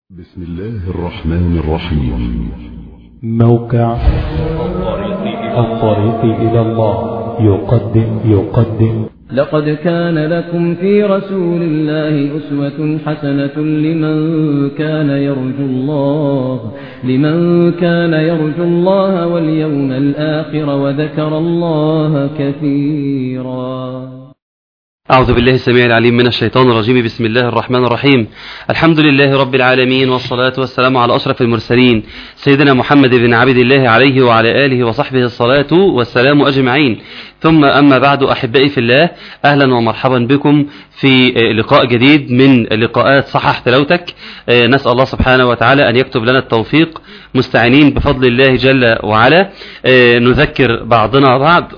بسم الله الرحمن الرحيم موقع الطريق إلى الله يقدم يقدم لقد كان لكم في رسول الله أسوة حسنة لمن كان يرجو الله لمن كان يرجو الله واليوم الآخر وذكر الله كثيرا أعوذ بالله السميع العليم من الشيطان الرجيم بسم الله الرحمن الرحيم الحمد لله رب العالمين والصلاة والسلام على أشرف المرسلين سيدنا محمد بن عبد الله عليه وعلى آله وصحبه الصلاة والسلام أجمعين ثم أما بعد أحبائي في الله أهلا ومرحبا بكم في لقاء جديد من لقاءات صحح تلاوتك نسأل الله سبحانه وتعالى أن يكتب لنا التوفيق مستعينين بفضل الله جل وعلا نذكر بعضنا بعض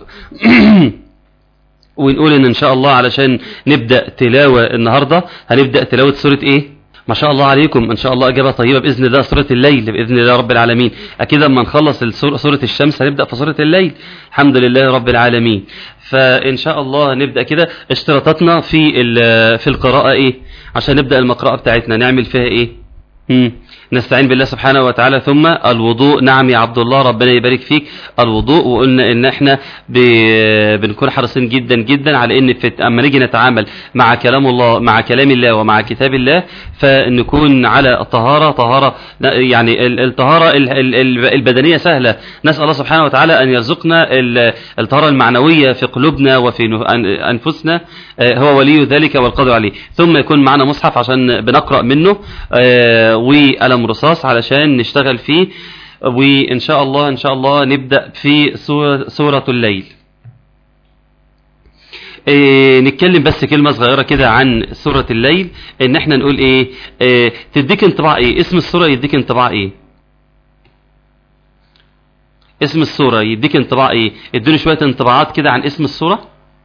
ونقول ان ان شاء الله علشان نبدا تلاوه النهارده هنبدا تلاوه سوره ايه ما شاء الله عليكم ان شاء الله اجابه طيبه باذن الله سوره الليل باذن الله رب العالمين اكيد اما نخلص السورة سوره الشمس هنبدا في سوره الليل الحمد لله رب العالمين فان شاء الله نبدا كده اشتراطاتنا في في القراءه ايه عشان نبدا المقراءه بتاعتنا نعمل فيها ايه مم. نستعين بالله سبحانه وتعالى ثم الوضوء نعم يا عبد الله ربنا يبارك فيك الوضوء وقلنا ان احنا ب... بنكون حريصين جدا جدا على ان في... اما نيجي نتعامل مع كلام الله مع كلام الله ومع كتاب الله فنكون على طهارة طهارة يعني الطهارة البدنية سهلة نسأل الله سبحانه وتعالى أن يرزقنا الطهارة المعنوية في قلوبنا وفي أنفسنا هو ولي ذلك والقادر عليه ثم يكون معنا مصحف عشان بنقرأ منه وقلم رصاص علشان نشتغل فيه وإن شاء الله إن شاء الله نبدأ في سورة الليل إيه نتكلم بس كلمة صغيرة كده عن سورة الليل ان احنا نقول ايه, إيه تديك انطباع ايه اسم السورة يديك انطباع ايه اسم السورة يديك انطباع ايه ادوني شوية انطباعات كده عن اسم السورة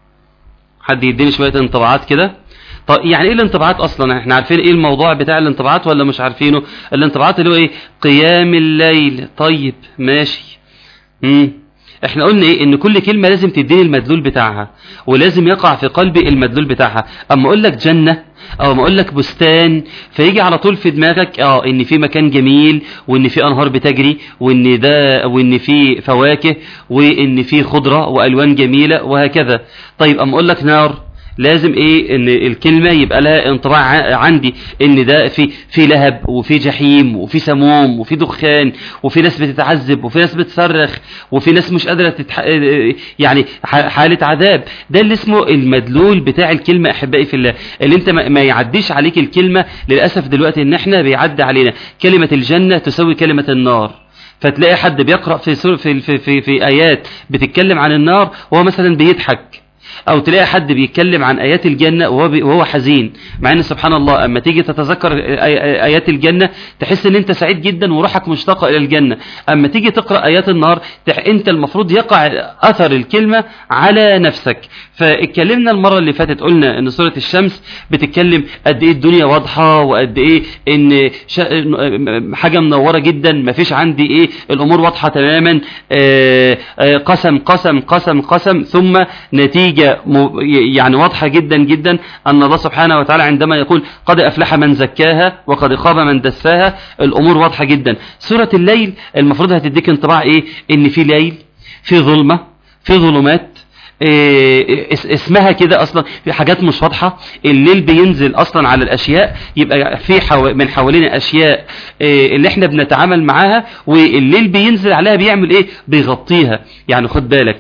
حد يديني شوية انطباعات كده طب يعني ايه الانطباعات اصلا احنا عارفين ايه الموضوع بتاع الانطباعات ولا مش عارفينه الانطباعات اللي هو ايه قيام الليل طيب ماشي امم احنا قلنا ايه ان كل كلمة لازم تديني المدلول بتاعها ولازم يقع في قلبي المدلول بتاعها اما اقول لك جنة او اما اقول لك بستان فيجي على طول في دماغك اه ان في مكان جميل وان في انهار بتجري وان ده وان في فواكه وان في خضرة والوان جميلة وهكذا طيب اما اقول لك نار لازم ايه ان الكلمه يبقى لها انطباع عندي ان ده في في لهب وفي جحيم وفي سموم وفي دخان وفي ناس بتتعذب وفي ناس بتصرخ وفي ناس مش قادره تتح... يعني حاله عذاب ده اللي اسمه المدلول بتاع الكلمه احبائي في الله اللي انت ما يعديش عليك الكلمه للاسف دلوقتي ان احنا بيعدي علينا كلمه الجنه تساوي كلمه النار فتلاقي حد بيقرا في في في في, في ايات بتتكلم عن النار وهو مثلا بيضحك او تلاقي حد بيتكلم عن ايات الجنة وهو, بي وهو حزين مع ان سبحان الله اما تيجي تتذكر ايات الجنة تحس ان انت سعيد جدا وروحك مشتاقة الى الجنة اما تيجي تقرأ ايات النار انت المفروض يقع اثر الكلمة على نفسك فاتكلمنا المرة اللي فاتت قلنا ان سورة الشمس بتتكلم قد ايه الدنيا واضحة وقد ايه ان حاجة منورة جدا مفيش عندي ايه الامور واضحة تماما قسم قسم قسم قسم ثم نتيجة يعني واضحة جدا جدا أن الله سبحانه وتعالى عندما يقول قد أفلح من زكاها وقد خاب من دساها الأمور واضحة جدا سورة الليل المفروض هتديك انطباع إيه إن في ليل في ظلمة في ظلمات إيه اسمها كده اصلا في حاجات مش واضحه الليل بينزل اصلا على الاشياء يبقى في حو... من حوالينا اشياء إيه اللي احنا بنتعامل معاها والليل بينزل عليها بيعمل ايه بيغطيها يعني خد بالك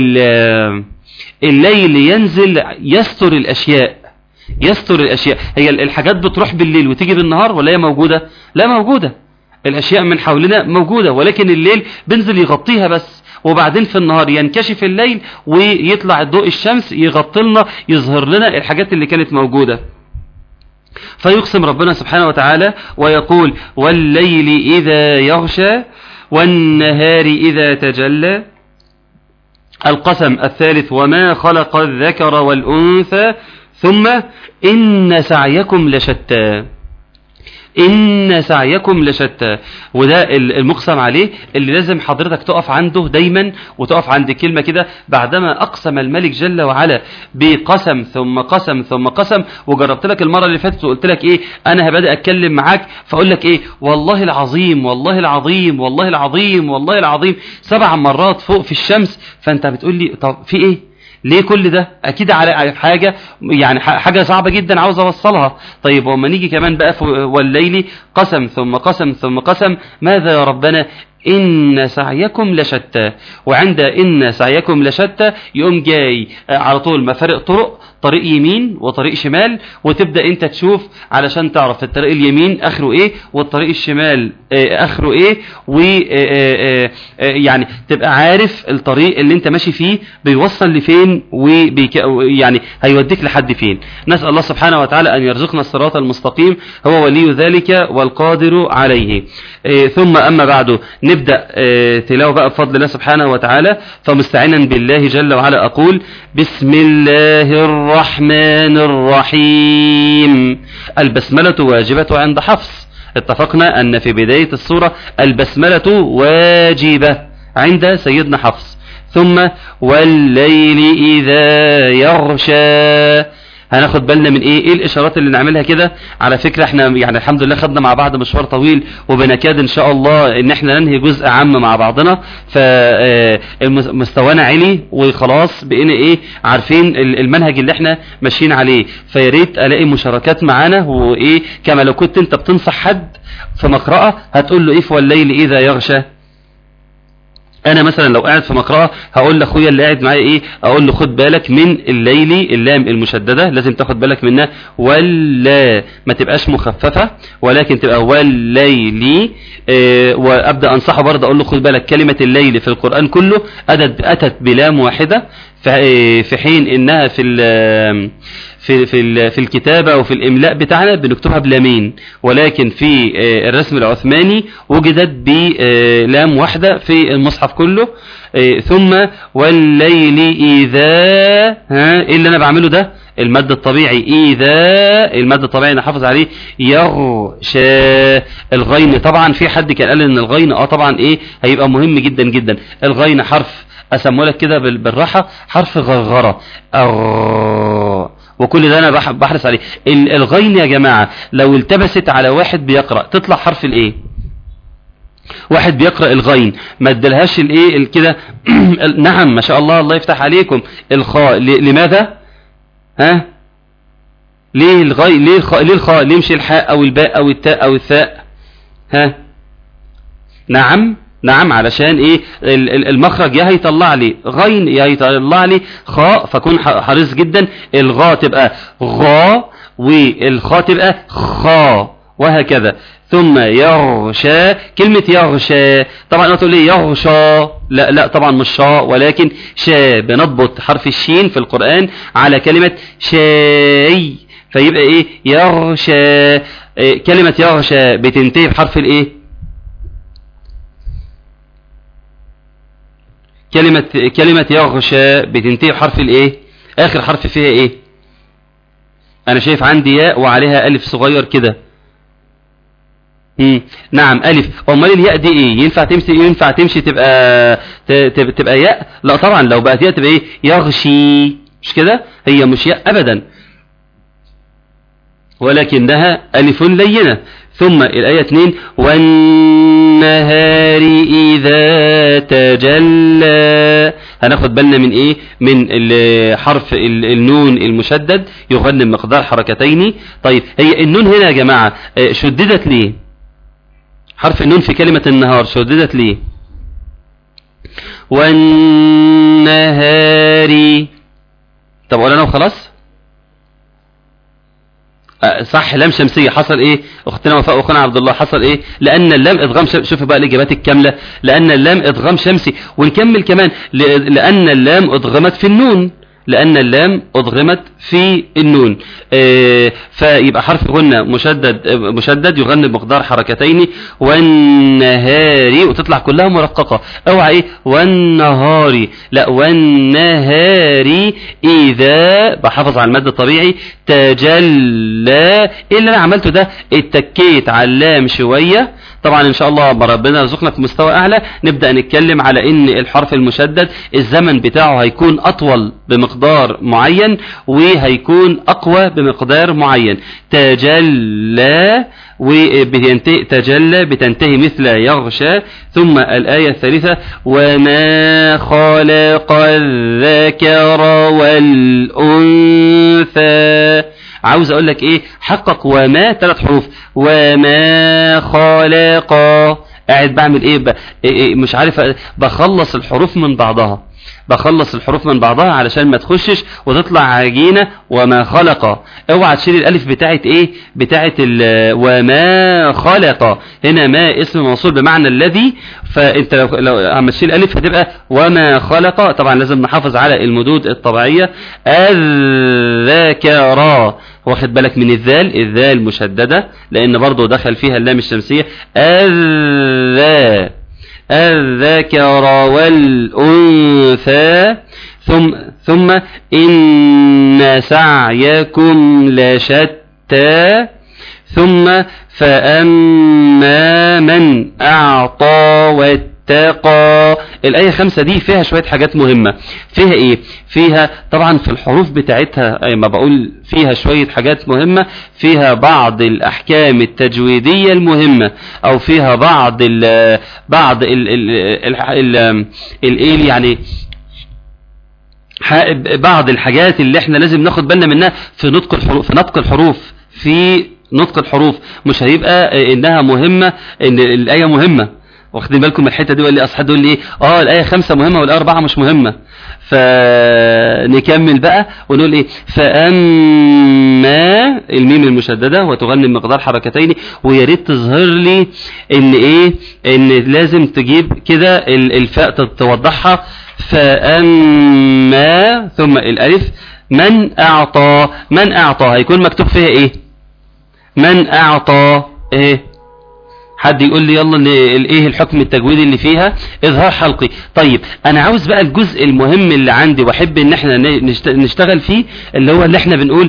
الليل ينزل يستر الاشياء يستر الاشياء هي الحاجات بتروح بالليل وتيجي بالنهار ولا هي موجوده لا موجوده الاشياء من حولنا موجوده ولكن الليل بينزل يغطيها بس وبعدين في النهار ينكشف الليل ويطلع ضوء الشمس يغطي لنا يظهر لنا الحاجات اللي كانت موجودة فيقسم ربنا سبحانه وتعالى ويقول والليل إذا يغشى والنهار إذا تجلى القسم الثالث وما خلق الذكر والأنثى ثم إن سعيكم لشتى إن سعيكم لشتى وده ال- المقسم عليه اللي لازم حضرتك تقف عنده دايما وتقف عند كلمة كده بعدما أقسم الملك جل وعلا بقسم ثم قسم ثم قسم وجربت لك المرة اللي فاتت وقلت لك إيه أنا هبدأ أتكلم معاك فأقول لك إيه والله العظيم والله العظيم والله العظيم والله العظيم سبع مرات فوق في الشمس فأنت بتقول لي طب في إيه ليه كل ده اكيد على حاجه يعني ح- حاجه صعبه جدا عاوز اوصلها طيب وما نيجي كمان بقى في والليل قسم ثم قسم ثم قسم ماذا يا ربنا إن سعيكم لشتى وعند إن سعيكم لشتى يقوم جاي آه، على طول مفارق طرق طريق يمين وطريق شمال وتبدأ انت تشوف علشان تعرف الطريق اليمين اخره ايه والطريق الشمال آه، اخره ايه و آه، آه، آه، يعني تبقى عارف الطريق اللي انت ماشي فيه بيوصل لفين وبيك يعني هيوديك لحد فين نسأل الله سبحانه وتعالى ان يرزقنا الصراط المستقيم هو ولي ذلك والقادر عليه آه، ثم اما بعد نبدأ آه، تلاوة بقى بفضل الله سبحانه وتعالى فمستعينا بالله جل وعلا اقول بسم الله الرحمن الرحيم البسملة واجبة عند حفص اتفقنا أن في بداية السورة البسملة واجبة عند سيدنا حفص ثم والليل إذا يغشى هناخد بالنا من ايه ايه الاشارات اللي نعملها كده على فكرة احنا يعني الحمد لله خدنا مع بعض مشوار طويل وبنكاد ان شاء الله ان احنا ننهي جزء عام مع بعضنا فمستوانا عالي وخلاص بقينا ايه عارفين ال- المنهج اللي احنا ماشيين عليه فيا ريت الاقي مشاركات معانا وايه كما لو كنت انت بتنصح حد في مقرأة هتقول له ايه في والليل اذا يغشى انا مثلا لو قاعد في مقرأة هقول لاخويا اللي قاعد معايا ايه اقول له خد بالك من الليل اللام المشددة لازم تاخد بالك منها ولا ما تبقاش مخففة ولكن تبقى والليل آه وابدا انصحه برضه اقول له خد بالك كلمة الليل في القرآن كله اتت اتت بلام واحدة ف- آه، في حين انها في ال- في في ال- في الكتابة وفي الإملاء بتاعنا بنكتبها بلامين ولكن في آه، الرسم العثماني وجدت بلام واحدة في المصحف كله آه، ثم والليل إذا ها إيه اللي أنا بعمله ده المد الطبيعي إذا المد الطبيعي أنا حافظ عليه يغشى الغين طبعا في حد كان قال إن الغين اه طبعا إيه هيبقى مهم جدا جدا الغين حرف أسموه لك كده بال- بالراحة حرف غرغرة أغ وكل ده انا بح- بحرص عليه ال- الغين يا جماعة لو التبست على واحد بيقرأ تطلع حرف الايه واحد بيقرأ الغين ما ادلهاش الايه ال- كده ال- نعم ما شاء الله الله يفتح عليكم الخاء ل- لماذا ها ليه الغاء ليه الخاء ليه الخاء ليه مش الحاء او الباء او التاء او الثاء ها نعم نعم علشان ايه ال- ال- المخرج يا هيطلع لي غين يا هيطلع لي خاء فكون ح- حريص جدا الغاء تبقى غا والخاء تبقى خا وهكذا ثم يغشى كلمة يغشى طبعا انت تقول لي يغشى لا لا طبعا مش شاء ولكن شا بنضبط حرف الشين في القرآن على كلمة شاي فيبقى ايه يغشى إيه كلمة يغشى بتنتهي بحرف الايه كلمة كلمة يغشى بتنتهي بحرف الايه اخر حرف فيها ايه انا شايف عندي ياء وعليها الف صغير كده مم. نعم الف امال الياء دي ايه ينفع تمشي ينفع تمشي تبقى ت- تبقى, تبقى ياء لا طبعا لو بقت ياء تبقى ايه يغشي مش كده هي مش ياء ابدا ولكنها ألف لينة ثم الآية 2 والنهار إذا تجلى هناخد بالنا من إيه من ال- حرف ال- النون المشدد يغنم مقدار حركتين طيب هي النون هنا يا جماعة آه، شددت ليه حرف النون في كلمة النهار شددت ليه والنهار طب أقول أنا وخلاص آه، صح لام شمسية حصل ايه اختنا وفاء واخونا عبد الله حصل ايه لان اللام ادغام شمسي شوف بقى الاجابات الكاملة لان اللام ادغام شمسي ونكمل كمان ل- لان اللام ادغمت في النون لأن اللام أضغمت في النون آه، فيبقى حرف غنة مشدد آه، مشدد يغني بمقدار حركتين والنهار وتطلع كلها مرققة اوعى ايه والنهار لا والنهار إذا بحافظ على المد الطبيعي تجلى ايه اللي انا عملته ده اتكيت على اللام شوية طبعا ان شاء الله ربنا يرزقنا في مستوى اعلى نبدا نتكلم على ان الحرف المشدد الزمن بتاعه هيكون اطول بمقدار معين وهيكون اقوى بمقدار معين تجلى وبتنتهي تجلى بتنتهي مثل يغشى ثم الآية الثالثة وما خلق الذكر والأنثى عاوز اقول لك ايه حقق وما ثلاث حروف وما خلق قاعد بعمل ايه, ب... إيه, إيه مش عارف بخلص الحروف من بعضها بخلص الحروف من بعضها علشان ما تخشش وتطلع عجينة وما خلق اوعى تشيل الالف بتاعت ايه بتاعت ال... وما خلق هنا ما اسم موصول بمعنى الذي فانت لو لو اما تشيل الالف هتبقى وما خلق طبعا لازم نحافظ على المدود الطبيعية الذاكرة واخد بالك من الذال الذال مشددة لان برضو دخل فيها اللام الشمسية الذا الذكر والأنثى ثم ثم إن سعيكم لشتى ثم فأما من أعطى واتقى الآية خمسة دي فيها شوية حاجات مهمة فيها إيه فيها طبعا في الحروف بتاعتها أي ما بقول فيها شوية حاجات مهمة فيها بعض الأحكام التجويدية المهمة أو فيها بعض ال بعض ال ال ال ال ال يعني ح- بعض الحاجات اللي احنا لازم ناخد بالنا منها في نطق الحروف في نطق الحروف في نطق الحروف مش هيبقى انها مهمة ان الآية مهمة واخدين بالكم من الحته دي ولا لي اصحاب يقول لي ايه اه الايه خمسة مهمه والايه اربعه مش مهمه فنكمل بقى ونقول ايه فاما الميم المشدده وتغني بمقدار حركتين ويا ريت تظهر لي ان ايه ان لازم تجيب كده ال- الفاء تت- توضحها فاما ثم الالف من اعطى من اعطى هيكون مكتوب فيها ايه من اعطى ايه حد يقول لي يلا ال- ال- ايه الحكم التجويدي اللي فيها اظهار حلقي طيب انا عاوز بقى الجزء المهم اللي عندي واحب ان احنا ن- نشت- نشتغل فيه اللي هو اللي احنا بنقول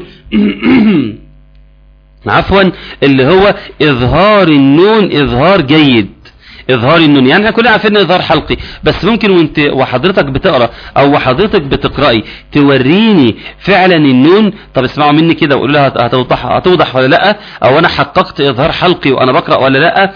عفوا اللي هو اظهار النون اظهار جيد اظهار النون يعني احنا كلنا عارفين اظهار حلقي بس ممكن وانت وحضرتك بتقرا او وحضرتك بتقراي توريني فعلا النون طب اسمعوا مني كده وقولوا لها هت- هتوضح هتوضح ولا لا او انا حققت اظهار حلقي وانا بقرا ولا لا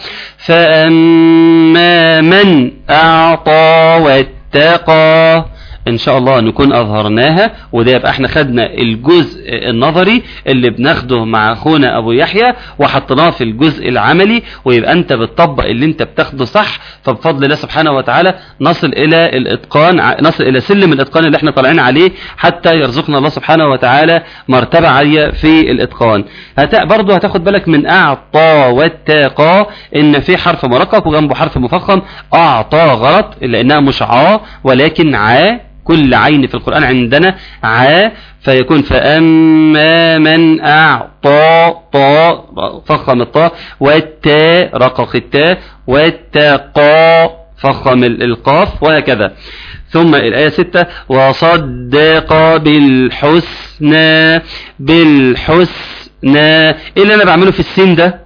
فاما من اعطى واتقى ان شاء الله نكون اظهرناها وده يبقى احنا خدنا الجزء النظري اللي بناخده مع اخونا ابو يحيى وحطيناه في الجزء العملي ويبقى انت بتطبق اللي انت بتاخده صح فبفضل الله سبحانه وتعالى نصل الى الاتقان ع- نصل الى سلم الاتقان اللي احنا طالعين عليه حتى يرزقنا الله سبحانه وتعالى مرتبة عالية في الاتقان هت... برضه هتاخد بالك من اعطى واتقى ان في حرف مرقق وجنبه حرف مفخم اعطى غلط لانها مش عا ولكن عا كل عين في القرآن عندنا عا فيكون فأما من أعطى طا فخم الطاء والتاء رقق التاء والتقى فخم ال- القاف وهكذا ثم الآية ستة وصدق بالحسنى بالحسنى ايه اللي انا بعمله في السين ده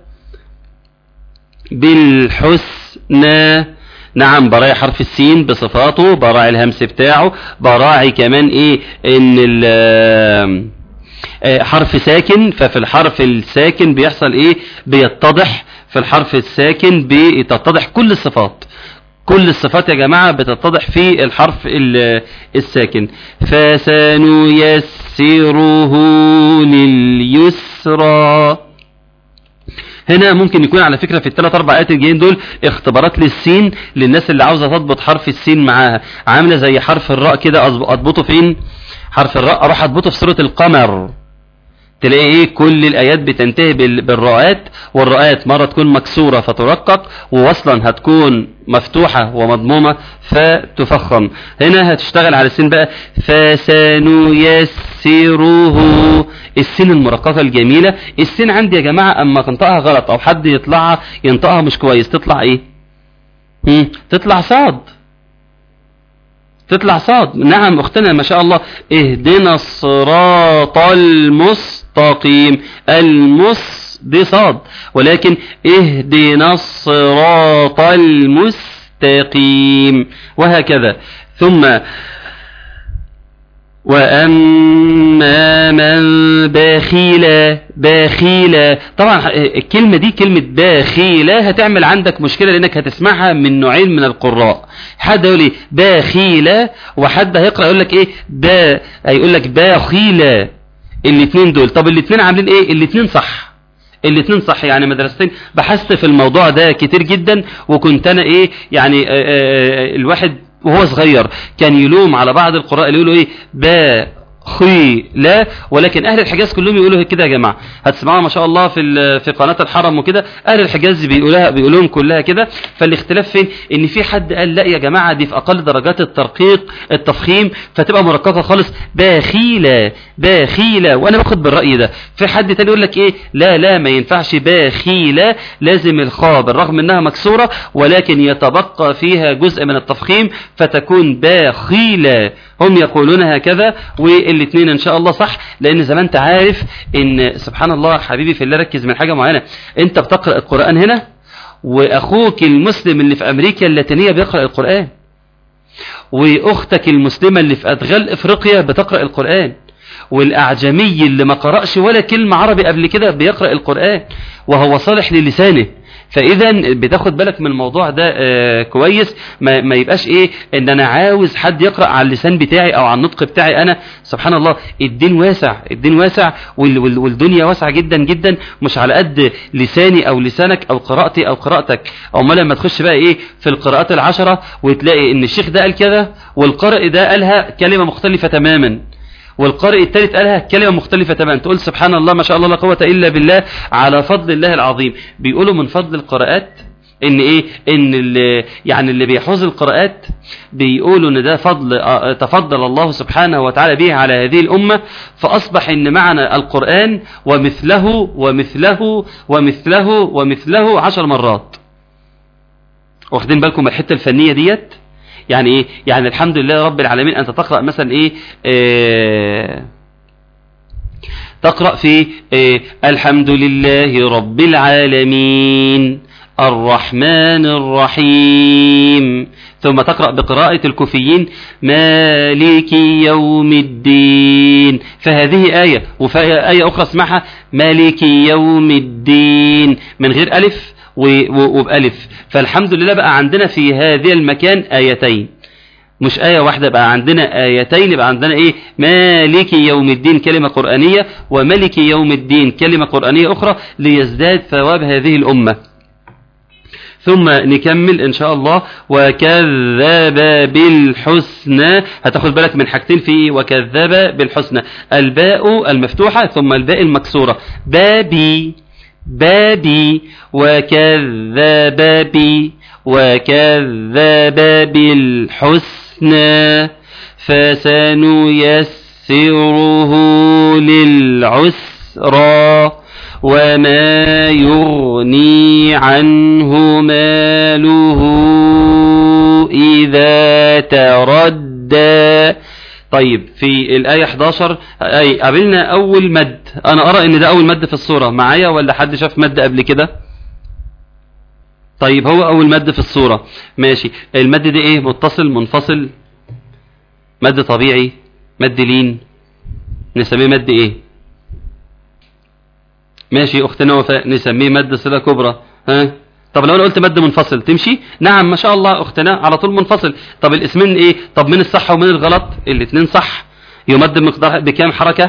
بالحسنى نعم براعي حرف السين بصفاته براعي الهمس بتاعه براعي كمان ايه ان ال آه، حرف ساكن ففي الحرف الساكن بيحصل ايه بيتضح في الحرف الساكن بتتضح كل الصفات كل الصفات يا جماعة بتتضح في الحرف ال- الساكن فسنيسره لليسرى هنا ممكن يكون على فكرة في الثلاث اربع ايات الجايين دول اختبارات للسين للناس اللي عاوزة تضبط حرف السين معاها عاملة زي حرف الراء كده أظب- اضبطه فين حرف الراء اروح اضبطه في سورة القمر تلاقي ايه كل الايات بتنتهي بال- بالراءات والراءات مرة تكون مكسورة فترقق ووصلا هتكون مفتوحة ومضمومة فتفخم هنا هتشتغل على السين بقى فسنيسره السين المرققة الجميلة السين عندي يا جماعة اما تنطقها غلط او حد يطلعها ينطقها مش كويس تطلع ايه مم. تطلع صاد تطلع صاد نعم اختنا ما شاء الله اهدنا الصراط المستقيم المس دي صاد ولكن اهدنا الصراط المستقيم وهكذا ثم وأما من بخيل بخيل طبعا الكلمة دي كلمة بخيل هتعمل عندك مشكلة لأنك هتسمعها من نوعين من القراء حد يقول ايه بخيل وحد هيقرأ يقول لك ايه با هيقول لك بخيل الاثنين دول طب الاثنين عاملين ايه الاثنين صح الاثنين صح يعني مدرستين بحثت في الموضوع ده كتير جدا وكنت انا ايه يعني آآ آآ الواحد وهو صغير كان يلوم على بعض القراء اللي يقولوا ايه با خي لا ولكن اهل الحجاز كلهم يقولوا كده يا جماعه هتسمعوها ما شاء الله في ال- في قناه الحرم وكده اهل الحجاز بيقولها بيقولوهم كلها كده فالاختلاف فين ان في حد قال لا يا جماعه دي في اقل درجات الترقيق التفخيم فتبقى مرققه خالص باخيله باخيله وانا باخد بالراي ده في حد تاني يقول لك ايه لا لا ما ينفعش باخيله لازم الخاء بالرغم انها مكسوره ولكن يتبقى فيها جزء من التفخيم فتكون باخيله هم يقولون هكذا والاثنين ان شاء الله صح لان زي ما انت عارف ان سبحان الله حبيبي في الله ركز من حاجه معينه انت بتقرا القران هنا واخوك المسلم اللي في امريكا اللاتينيه بيقرا القران واختك المسلمه اللي في ادغال افريقيا بتقرا القران والاعجمي اللي ما قراش ولا كلمه عربي قبل كده بيقرا القران وهو صالح للسانه فاذا بتاخد بالك من الموضوع ده آه كويس ما, ما يبقاش ايه ان انا عاوز حد يقرا على اللسان بتاعي او على النطق بتاعي انا سبحان الله الدين واسع الدين واسع وال وال والدنيا واسعه جدا جدا مش على قد لساني او لسانك او قراءتي او قراءتك امال لما تخش بقى ايه في القراءات العشره وتلاقي ان الشيخ ده قال كذا والقارئ ده قالها كلمه مختلفه تماما والقارئ الثالث قالها كلمة مختلفة تماما تقول سبحان الله ما شاء الله لا قوة إلا بالله على فضل الله العظيم بيقولوا من فضل القراءات ان ايه ان اللي يعني اللي بيحوز القراءات بيقولوا ان ده فضل آه، تفضل الله سبحانه وتعالى به على هذه الامه فاصبح ان معنى القران ومثله ومثله ومثله ومثله عشر مرات واخدين بالكم من الحته الفنيه ديت يعني ايه يعني الحمد لله رب العالمين انت تقرا مثلا ايه آه تقرا في آه الحمد لله رب العالمين الرحمن الرحيم ثم تقرأ بقراءة الكوفيين مالك يوم الدين فهذه آية وفي آية أخرى اسمعها مالك يوم الدين من غير ألف و- و- وبألف فالحمد لله بقى عندنا في هذه المكان آيتين مش آية واحدة بقى عندنا آيتين يبقى عندنا إيه مالك يوم الدين كلمة قرآنية وملك يوم الدين كلمة قرآنية أخرى ليزداد ثواب هذه الأمة ثم نكمل ان شاء الله وكذب بالحسنى هتاخد بالك من حاجتين في وكذب بالحسنى الباء المفتوحة ثم الباء المكسورة بابي بابي وكذب بي وكذب بالحسنى فسنيسره للعسرى وما يغني عنه ماله إذا تردى طيب في الآية 11 أي قابلنا أول مد أنا أرى إن ده أول مد في الصورة معايا ولا حد شاف مد قبل كده طيب هو أول مد في الصورة ماشي المد ده إيه متصل منفصل مد طبيعي مد لين نسميه مد إيه ماشي اختنا وفاء نسميه مد صله كبرى ها طب لو انا قلت مد منفصل تمشي نعم ما شاء الله اختنا على طول منفصل طب الاسمين ايه طب من الصح ومن الغلط الاثنين صح يمد بمقدار بكام حركه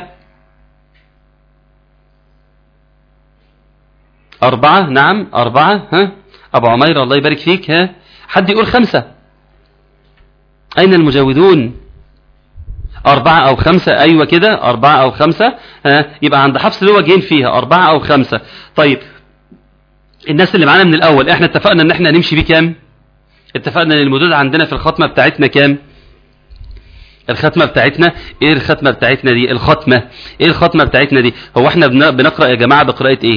أربعة نعم أربعة ها أبو عمير الله يبارك فيك ها حد يقول خمسة أين المجودون أربعة أو خمسة أيوة كده أربعة أو خمسة ها يبقى عند حفص اللي هو جين فيها أربعة أو خمسة طيب الناس اللي معانا من الأول احنا اتفقنا ان احنا هنمشي بيه كام اتفقنا ان المدود عندنا في الختمة بتاعتنا كام الختمة بتاعتنا ايه الختمة بتاعتنا دي الختمة ايه الختمة بتاعتنا دي هو احنا بن- بنقرأ يا جماعة بقراءة ايه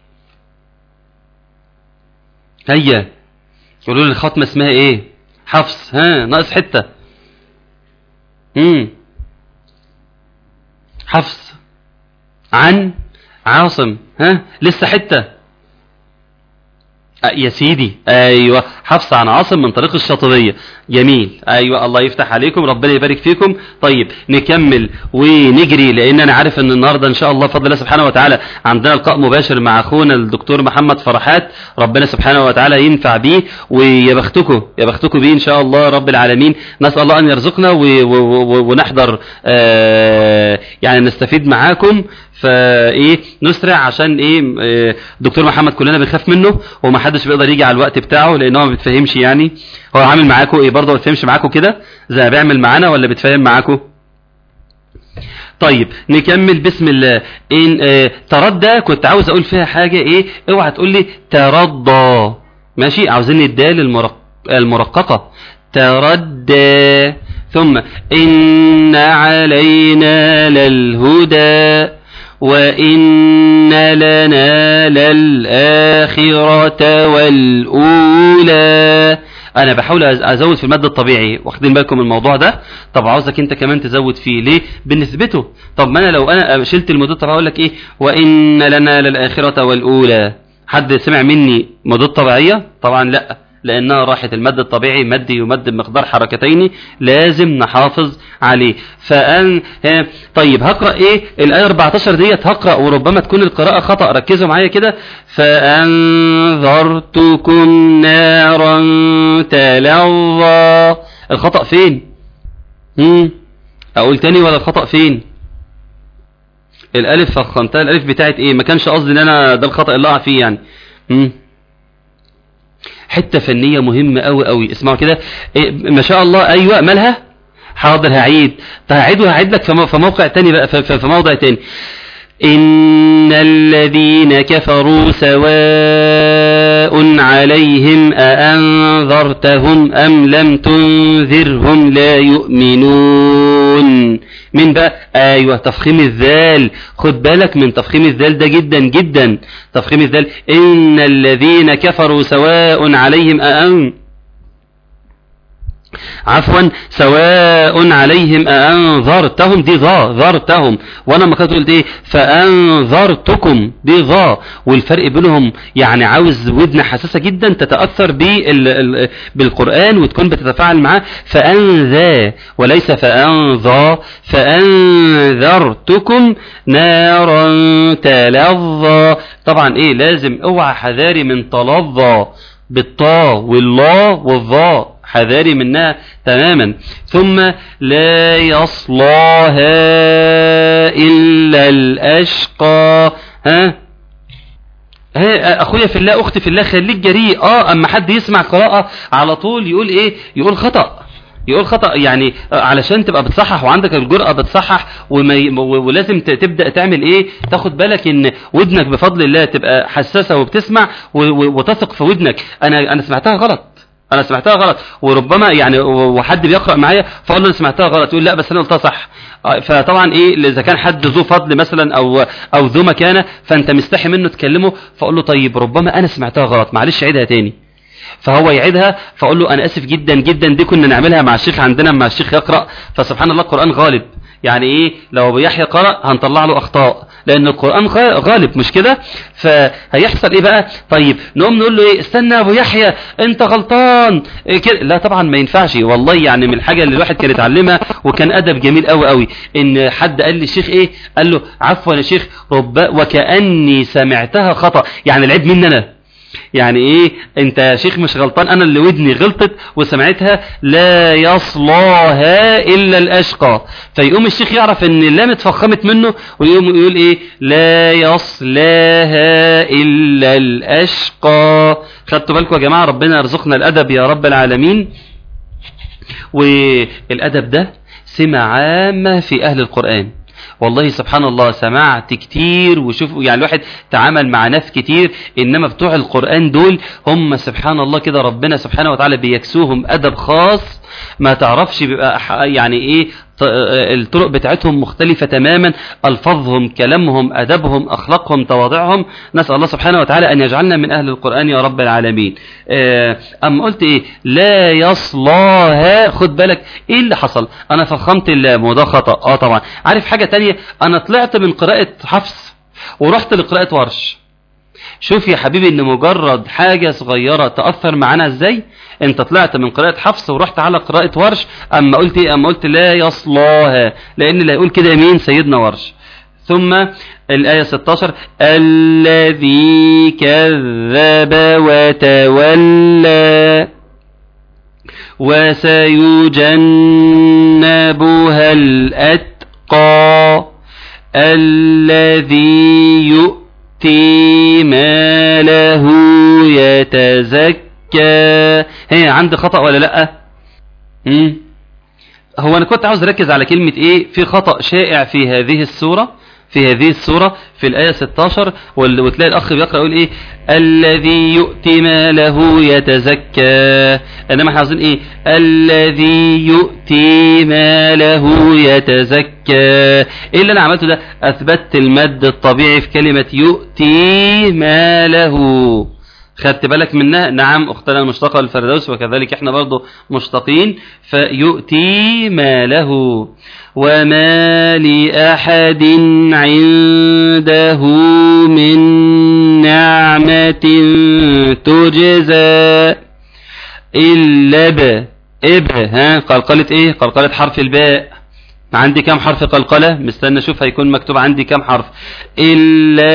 هيا يقولوا لي الختمة اسمها ايه حفص ها ناقص حتة امم حفص عن عاصم ها لسه حتة أه يا سيدي ايوه حفص عن عاصم من طريق الشاطبيه جميل ايوه الله يفتح عليكم ربنا يبارك فيكم طيب نكمل ونجري لان انا عارف ان النهارده ان شاء الله بفضل الله سبحانه وتعالى عندنا لقاء مباشر مع اخونا الدكتور محمد فرحات ربنا سبحانه وتعالى ينفع بيه ويا بختكم يا بختكم بيه ان شاء الله رب العالمين نسال الله ان يرزقنا و- و- و- ونحضر آه يعني نستفيد معاكم فايه نسرع عشان ايه آه، دكتور محمد كلنا بنخاف منه وما حدش بيقدر يجي على الوقت بتاعه لان هو ما بيتفهمش يعني هو عامل معاكم ايه برضه ما بيتفهمش معاكم كده زي ما بيعمل معانا ولا بيتفاهم معاكم طيب نكمل بسم الله ان آه تردى كنت عاوز اقول فيها حاجه ايه اوعى تقول لي ترضى ماشي عاوزين الدال المرق... المرققه تردى ثم ان علينا للهدى وإن لنا للآخرة والأولى أنا بحاول أز- أزود في المد الطبيعي واخدين بالكم من الموضوع ده طب عاوزك أنت كمان تزود فيه ليه بنسبته طب ما أنا لو أنا شلت المدود طب هقول لك إيه وإن لنا للآخرة والأولى حد سمع مني مدود طبيعية طبعا لا لأنها راحت المد الطبيعي مد يمد بمقدار حركتين لازم نحافظ عليه فأن ها، طيب هقرأ إيه الآية 14 ديت هقرأ وربما تكون القراءة خطأ ركزوا معايا كده فأنذرتكم نارا تلظى الخطأ فين مم. أقول تاني ولا الخطأ فين الألف فخمتها الألف بتاعت إيه ما كانش قصدي إن أنا ده الخطأ اللي أقع فيه يعني مم. حته فنيه مهمه قوي قوي اسمعوا كده إيه ما شاء الله ايوه مالها حاضر هعيد هعيد وهعيد لك في مو- في موقع تاني بقى في- في في موضع تاني إن الذين كفروا سواء عليهم أأنذرتهم أم لم تنذرهم لا يؤمنون من بقى أيوة تفخيم الذال خد بالك من تفخيم الذال ده جدا جدا تفخيم الذال إن الذين كفروا سواء عليهم أأن عفوا سواء عليهم أأنذرتهم دي ظا ذرتهم وانا ما كنت قلت ايه فأنذرتكم دي ظا والفرق بينهم يعني عاوز ودن حساسة جدا تتأثر بال- ال- بالقرآن وتكون بتتفاعل معاه فأنذا وليس فأنذا فأنذرتكم نارا تلظى طبعا ايه لازم اوعى حذاري من تلظى بالطا واللا والظا حذاري منها تماما ثم لا يصلاها إلا الأشقى ها ها اخويا في الله اختي في الله خليك جريء اه اما حد يسمع قراءة على طول يقول ايه يقول خطأ يقول خطأ يعني آه، علشان تبقى بتصحح وعندك الجرأة بتصحح وما ي... و- ولازم ت- تبدأ تعمل ايه تاخد بالك ان ودنك بفضل الله تبقى حساسة وبتسمع و... و... وتثق في ودنك انا انا سمعتها غلط انا سمعتها غلط وربما يعني و- وحد بيقرأ معايا فاقول له انا سمعتها غلط يقول لا بس انا قلتها صح آه، فطبعا ايه اذا كان حد ذو فضل مثلا او او ذو مكانه فانت مستحي منه تكلمه فاقول له طيب ربما انا سمعتها غلط معلش عيدها تاني فهو يعيدها فاقول له انا اسف جدا جدا دي كنا نعملها مع الشيخ عندنا مع الشيخ يقرا فسبحان الله القران غالب يعني ايه لو ابو يحيى قرا هنطلع له اخطاء لان القران غا- غالب مش كده فهيحصل ايه بقى طيب نقوم نقول له ايه استنى يا ابو يحيى انت غلطان إيه كده لا طبعا ما ينفعش والله يعني من الحاجه اللي الواحد كان يتعلمها وكان ادب جميل قوي قوي ان حد قال لي الشيخ ايه قال له عفوا يا شيخ رب وكاني سمعتها خطا يعني العيب مني انا يعني ايه انت يا شيخ مش غلطان انا اللي ودني غلطت وسمعتها لا يصلاها الا الاشقى فيقوم الشيخ يعرف ان اللام اتفخمت منه ويقوم يقول ايه لا يصلاها الا الاشقى خدتوا بالكم يا جماعه ربنا يرزقنا الادب يا رب العالمين والادب ده سمة عامة في أهل القرآن والله سبحان الله سمعت كتير وشوف يعني الواحد تعامل مع ناس كتير انما بتوع القرآن دول هم سبحان الله كده ربنا سبحانه وتعالى بيكسوهم ادب خاص ما تعرفش بيبقى ح- يعني ايه ط- الطرق بتاعتهم مختلفة تماما ألفاظهم كلامهم أدبهم أخلاقهم تواضعهم نسأل الله سبحانه وتعالى أن يجعلنا من أهل القرآن يا رب العالمين آه، أما قلت إيه لا يصلاها خد بالك إيه اللي حصل أنا فخمت اللام وده خطأ آه طبعا عارف حاجة تانية أنا طلعت من قراءة حفص ورحت لقراءة ورش شوف يا حبيبي ان مجرد حاجة صغيرة تأثر معانا ازاي انت طلعت من قراءة حفص ورحت على قراءة ورش اما قلت ايه اما قلت لا يصلاها لان اللي هيقول كده مين سيدنا ورش ثم الآية 16 الذي كذب وتولى وسيجنبها الأتقى الذي يؤتي ماله يتزكى هي عندي خطأ ولا لأ مم. هو أنا كنت عاوز أركز على كلمة إيه في خطأ شائع في هذه السورة في هذه السورة في الآية 16 وال- وتلاقي الأخ بيقرأ يقول إيه الذي يؤتي ماله يتزكى إنما احنا عاوزين إيه الذي يؤتي ماله يتزكى إيه اللي أنا عملته ده أثبتت المد الطبيعي في كلمة يؤتي ماله خدت بالك منها نعم اختنا المشتقة الفردوس وكذلك احنا برضو مشتقين فيؤتي ماله وما لأحد عنده من نعمة تجزى إلا ب إب ها قلقلة إيه قلقلة حرف الباء عندي كم حرف قلقلة مستنى اشوف هيكون مكتوب عندي كم حرف إلا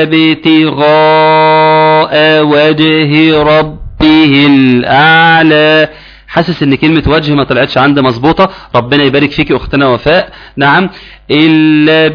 ابتغاء وجه ربه الأعلى حاسس ان كلمة وجه ما طلعتش عندي مظبوطة ربنا يبارك فيك اختنا وفاء نعم إلا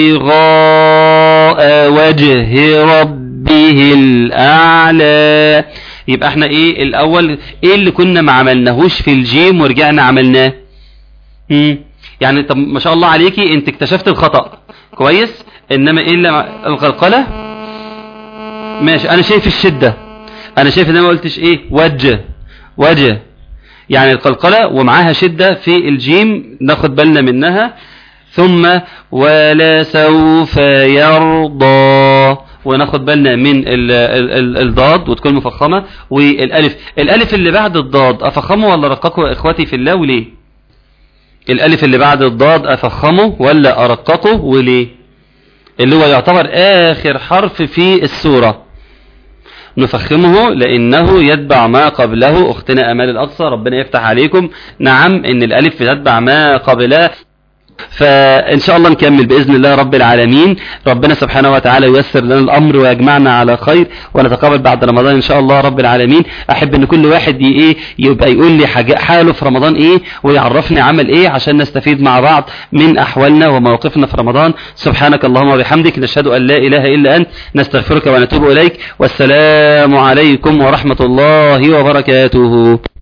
ابتغاء وجه ربه الأعلى يبقى احنا ايه الاول ايه اللي كنا ما عملناهوش في الجيم ورجعنا عملناه مم. يعني طب ما شاء الله عليكي انت اكتشفت الخطأ كويس انما ايه اللي مع- القلقلة ماشي انا شايف الشدة انا شايف ان انا ما قلتش ايه وجه وجه يعني القلقلة ومعاها شدة في الجيم ناخد بالنا منها ثم ولا سوف يرضى وناخد بالنا من ال ال ال الضاد وتكون مفخمة والالف الالف اللي بعد الضاد افخمه ولا رققه يا اخواتي في الله وليه الالف اللي بعد الضاد افخمه ولا ارققه وليه اللي هو يعتبر اخر حرف في السورة نفخمه لانه يتبع ما قبله اختنا امال الاقصى ربنا يفتح عليكم نعم ان الالف تتبع ما قبلها فإن شاء الله نكمل بإذن الله رب العالمين ربنا سبحانه وتعالى ييسر لنا الأمر ويجمعنا على خير ونتقابل بعد رمضان إن شاء الله رب العالمين أحب أن كل واحد ي- إيه يبقى يقول لي حاجة حاله في رمضان إيه ويعرفني عمل إيه عشان نستفيد مع بعض من أحوالنا ومواقفنا في رمضان سبحانك اللهم وبحمدك نشهد أن لا إله إلا أنت نستغفرك ونتوب إليك والسلام عليكم ورحمة الله وبركاته